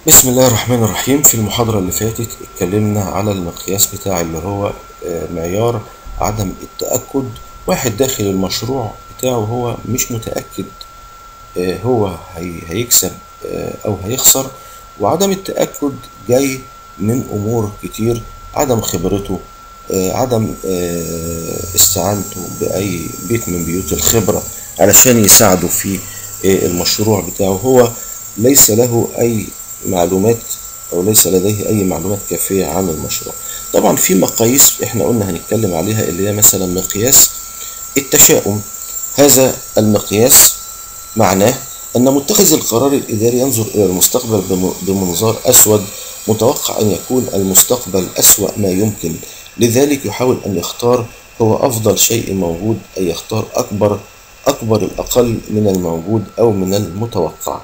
بسم الله الرحمن الرحيم في المحاضرة اللي فاتت اتكلمنا على المقياس بتاع اللي هو آه، معيار عدم التأكد واحد داخل المشروع بتاعه هو مش متأكد آه، هو هي هيكسب آه، أو هيخسر وعدم التأكد جاي من أمور كتير عدم خبرته آه، عدم آه، استعانته بأي بيت من بيوت الخبرة علشان يساعده في آه، المشروع بتاعه هو ليس له أي معلومات أو ليس لديه أي معلومات كافية عن المشروع طبعا في مقاييس احنا قلنا هنتكلم عليها اللي هي مثلا مقياس التشاؤم هذا المقياس معناه أن متخذ القرار الإداري ينظر إلى المستقبل بم- بمنظار أسود متوقع أن يكون المستقبل أسوأ ما يمكن لذلك يحاول أن يختار هو أفضل شيء موجود أي يختار أكبر أكبر الأقل من الموجود أو من المتوقع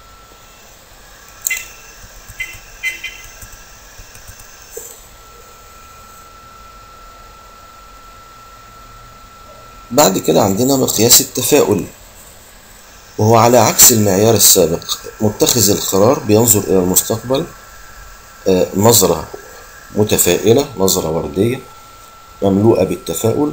بعد كده عندنا مقياس التفاؤل وهو على عكس المعيار السابق متخذ القرار بينظر إلى المستقبل آه، نظرة متفائلة نظرة وردية مملوءة بالتفاؤل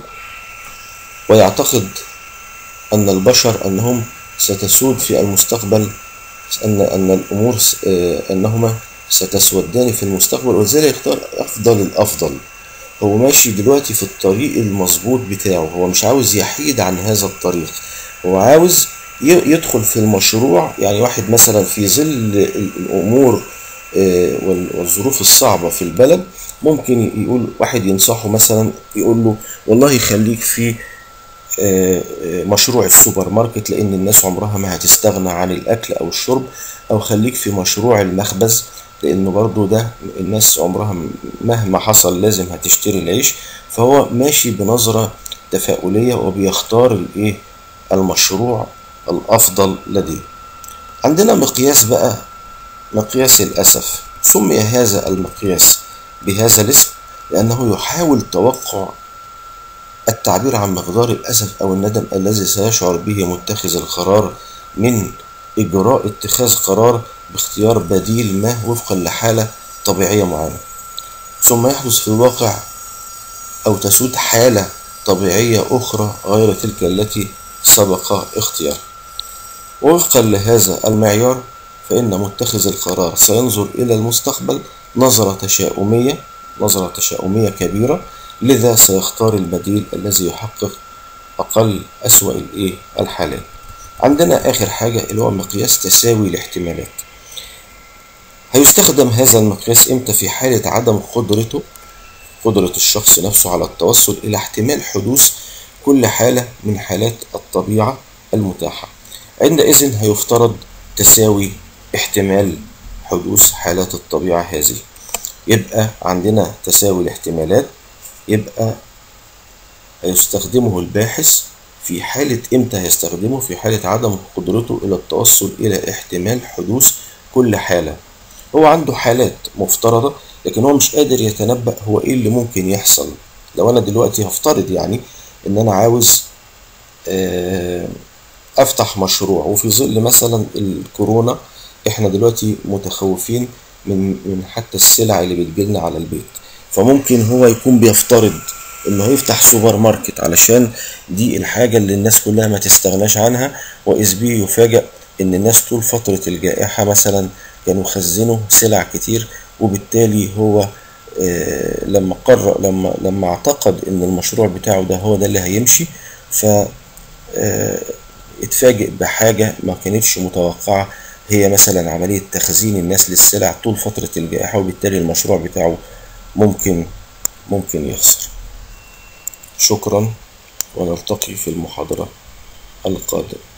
ويعتقد أن البشر أنهم ستسود في المستقبل أن أن الأمور س- آه، أنهما ستسودان في المستقبل ولذلك يختار أفضل الأفضل هو ماشي دلوقتي في الطريق المظبوط بتاعه هو مش عاوز يحيد عن هذا الطريق هو عاوز ي- يدخل في المشروع يعني واحد مثلا في ظل ال- الأمور آه، وال- والظروف الصعبة في البلد ممكن يقول واحد ينصحه مثلا يقول له والله خليك في آه، آه، مشروع السوبر ماركت لأن الناس عمرها ما هتستغنى عن الأكل أو الشرب أو خليك في مشروع المخبز لأنه برضو ده الناس عمرها م- مهما حصل لازم هتشتري العيش فهو ماشي بنظرة تفاؤلية وبيختار الإيه المشروع الأفضل لديه عندنا مقياس بقى مقياس الأسف سمي هذا المقياس بهذا الاسم لأنه يحاول توقع التعبير عن مقدار الأسف أو الندم الذي سيشعر به متخذ القرار من إجراء اتخاذ قرار باختيار بديل ما وفقا لحالة طبيعية معينة ثم يحدث في الواقع أو تسود حالة طبيعية أخرى غير تلك التي سبق اختيارها ووفقا لهذا المعيار فإن متخذ القرار سينظر إلى المستقبل نظرة تشاؤمية نظرة تشاؤمية كبيرة لذا سيختار البديل الذي يحقق أقل أسوأ الإيه الحالات عندنا آخر حاجة اللي هو مقياس تساوي الاحتمالات هيستخدم هذا المقياس إمتى في حالة عدم قدرته قدرة الشخص نفسه على التوصل إلى احتمال حدوث كل حالة من حالات الطبيعة المتاحة عندئذ هيفترض تساوي احتمال حدوث حالات الطبيعة هذه يبقى عندنا تساوي الاحتمالات يبقى هيستخدمه الباحث في حالة إمتى هيستخدمه في حالة عدم قدرته إلى التوصل إلى احتمال حدوث كل حالة هو عنده حالات مفترضة لكن هو مش قادر يتنبأ هو إيه اللي ممكن يحصل لو أنا دلوقتي هفترض يعني إن أنا عاوز آه، افتح مشروع وفي ظل مثلا الكورونا احنا دلوقتي متخوفين من من حتى السلع اللي بتجيلنا على البيت فممكن هو يكون بيفترض انه هيفتح سوبر ماركت علشان دي الحاجة اللي الناس كلها ما تستغناش عنها وإذ به يفاجأ ان الناس طول فترة الجائحة مثلا كانوا خزنوا سلع كتير وبالتالي هو آه، لما قرر لما لما اعتقد ان المشروع بتاعه ده هو ده اللي هيمشي ف آه، اتفاجئ بحاجة ما كانتش متوقعة هي مثلا عملية تخزين الناس للسلع طول فترة الجائحة وبالتالي المشروع بتاعه ممكن ممكن يخسر شكرا ونلتقي في المحاضرة القادمة